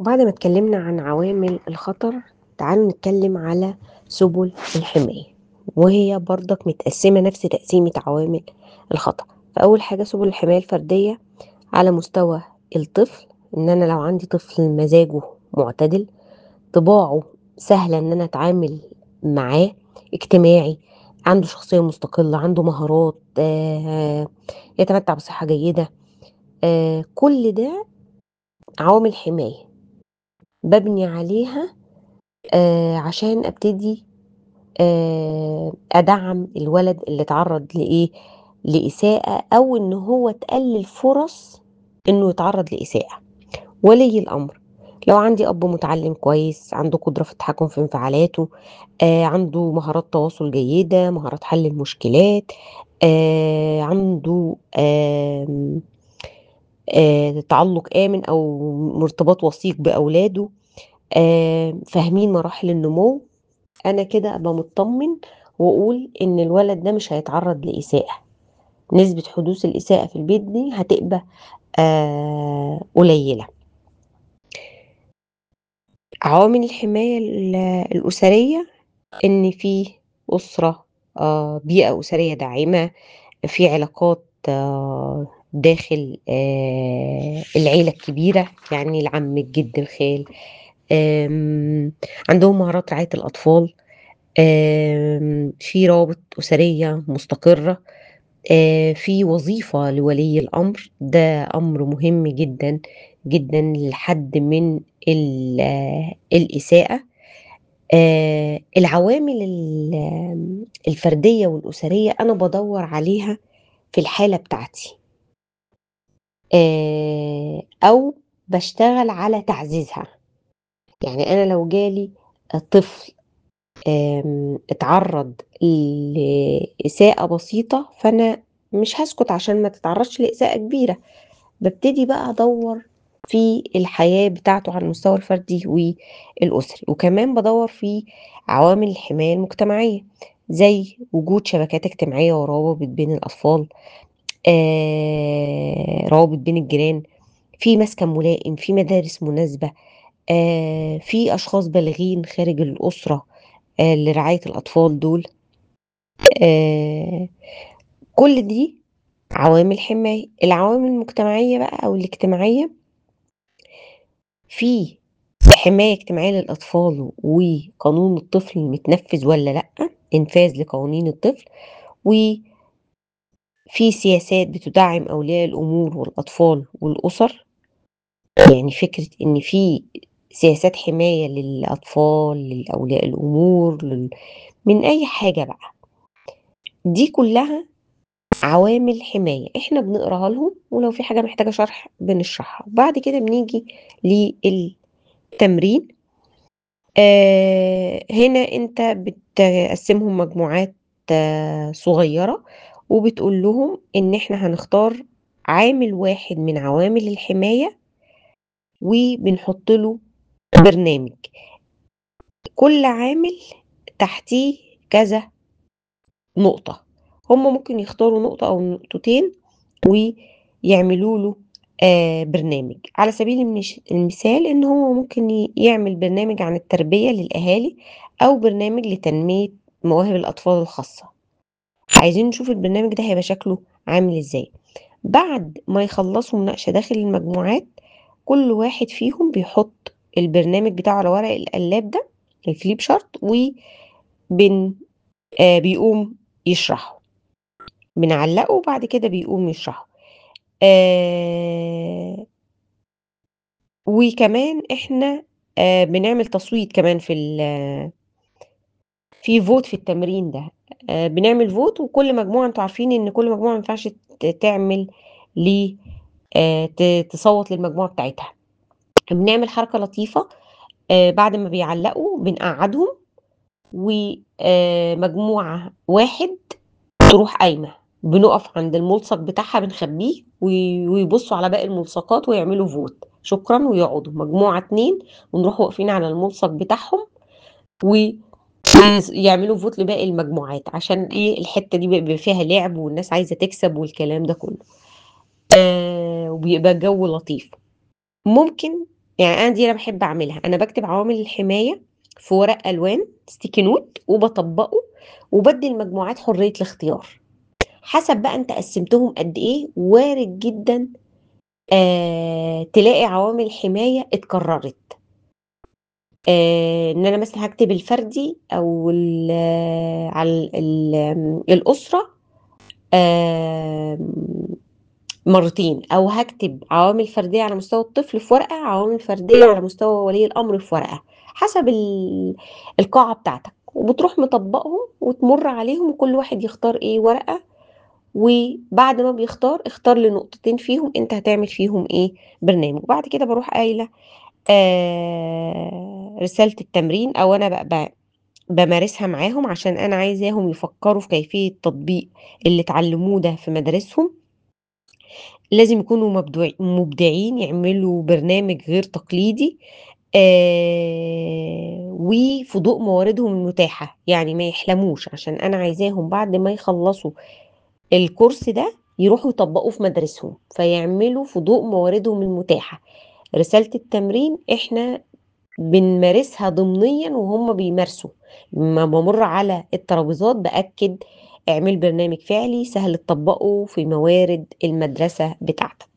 وبعد ما اتكلمنا عن عوامل الخطر تعالوا نتكلم على سبل الحماية وهي برضك متقسمة نفس تقسيمة عوامل الخطر فأول حاجة سبل الحماية الفردية على مستوى الطفل إن أنا لو عندي طفل مزاجه معتدل طباعه سهلة إن أنا أتعامل معاه اجتماعي عنده شخصية مستقلة عنده مهارات آه، يتمتع بصحة جيدة آه، كل ده عوامل حماية ببني عليها آه، عشان ابتدي آه، ادعم الولد اللي اتعرض لايه لاساءة او ان هو تقلل فرص انه يتعرض لاساءة ولي الامر لو عندي اب متعلم كويس عنده قدرة في التحكم في انفعالاته آه، عنده مهارات تواصل جيدة مهارات حل المشكلات آه، عنده آم، آه، تعلق آمن أو مرتبط وثيق بأولاده آه، فاهمين مراحل النمو أنا كده أبقى مطمن وأقول إن الولد ده مش هيتعرض لإساءة نسبة حدوث الإساءة في البيت دي هتبقى آه، قليلة عوامل الحماية ال- الأسرية إن في أسرة آه، بيئة أسرية داعمة في علاقات آه، داخل آه، العيلة الكبيرة يعني العم الجد الخال آم، عندهم مهارات رعاية الأطفال آم، في روابط أسرية مستقرة آه، في وظيفة لولي الأمر ده أمر مهم جدا جدا لحد من ال- آه، الإساءة آه، العوامل ال- الفردية والأسرية أنا بدور عليها في الحالة بتاعتي آه، أو بشتغل على تعزيزها يعني أنا لو جالي طفل آم، اتعرض لإساءة بسيطة فأنا مش هسكت عشان ما تتعرضش لإساءة كبيرة ببتدي بقى أدور في الحياة بتاعته على المستوى الفردي والأسري وكمان بدور في عوامل الحماية المجتمعية زي وجود شبكات اجتماعية وروابط بين الأطفال آه، روابط بين الجيران في مسكن ملائم في مدارس مناسبة آه، في أشخاص بالغين خارج الأسرة آه، لرعاية الأطفال دول آه، كل دي عوامل حماية العوامل المجتمعية بقى أو الاجتماعية في حماية اجتماعية للأطفال وقانون الطفل متنفذ ولا لأ إنفاذ لقوانين الطفل وفي سياسات بتدعم أولياء الأمور والأطفال والأسر يعني فكرة إن في سياسات حماية للأطفال لأولياء الأمور لل... من أي حاجة بقى دي كلها عوامل حماية احنا بنقراها لهم ولو في حاجة محتاجة شرح بنشرحها بعد كده بنيجي للتمرين آه هنا انت بتقسمهم مجموعات آه صغيرة وبتقول لهم ان احنا هنختار عامل واحد من عوامل الحماية وبنحط له برنامج كل عامل تحتيه كذا نقطة هم ممكن يختاروا نقطة أو نقطتين ويعملوا له آه برنامج على سبيل المش- المثال إن هو ممكن ي- يعمل برنامج عن التربية للأهالي أو برنامج لتنمية مواهب الأطفال الخاصة عايزين نشوف البرنامج ده هيبقى شكله عامل إزاي بعد ما يخلصوا مناقشة داخل المجموعات كل واحد فيهم بيحط البرنامج بتاعه على ورق القلاب ده الفليب شارت وبن آه بيقوم يشرحه بنعلقه وبعد كده بيقوم يشرحه آه وكمان احنا آه بنعمل تصويت كمان في ال- في فوت في التمرين ده آه بنعمل فوت وكل مجموعة انتوا عارفين ان كل مجموعة ما ينفعش ت- تعمل ل آه ت- تصوت للمجموعة بتاعتها بنعمل حركة لطيفة آه بعد ما بيعلقوا بنقعدهم ومجموعة واحد تروح قايمة بنقف عند الملصق بتاعها بنخبيه وي- ويبصوا على باقي الملصقات ويعملوا فوت شكرا ويقعدوا مجموعة اتنين ونروح واقفين على الملصق بتاعهم ويعملوا فوت لباقي المجموعات عشان ايه الحتة دي بيبقى فيها لعب والناس عايزة تكسب والكلام ده كله آه وبيبقى الجو لطيف ممكن يعني انا دي انا بحب اعملها انا بكتب عوامل الحمايه في ورق الوان ستيكي نوت وبطبقه وبدي المجموعات حريه الاختيار حسب بقى انت قسمتهم قد ايه وارد جدا آه تلاقي عوامل حمايه اتكررت آه ان انا مثلا هكتب الفردي او ال على ال ال الاسره آه مرتين او هكتب عوامل فرديه على مستوى الطفل في ورقه عوامل فرديه على مستوى ولي الامر في ورقه حسب ال- القاعه بتاعتك وبتروح مطبقهم وتمر عليهم وكل واحد يختار ايه ورقه وبعد ما بيختار اختار لي نقطتين فيهم انت هتعمل فيهم ايه برنامج وبعد كده بروح قايله آه رساله التمرين او انا بقى بقى بمارسها معاهم عشان انا عايزاهم يفكروا في كيفيه تطبيق اللي اتعلموه ده في مدارسهم لازم يكونوا مبدوع- مبدعين يعملوا برنامج غير تقليدي آه وفي ضوء مواردهم المتاحة يعني ما يحلموش عشان أنا عايزاهم بعد ما يخلصوا الكورس ده يروحوا يطبقوا في مدارسهم فيعملوا في ضوء مواردهم المتاحة رسالة التمرين احنا بنمارسها ضمنيا وهم بيمارسوا لما بمر على الترابيزات بأكد اعمل برنامج فعلي سهل تطبقه في موارد المدرسة بتاعتك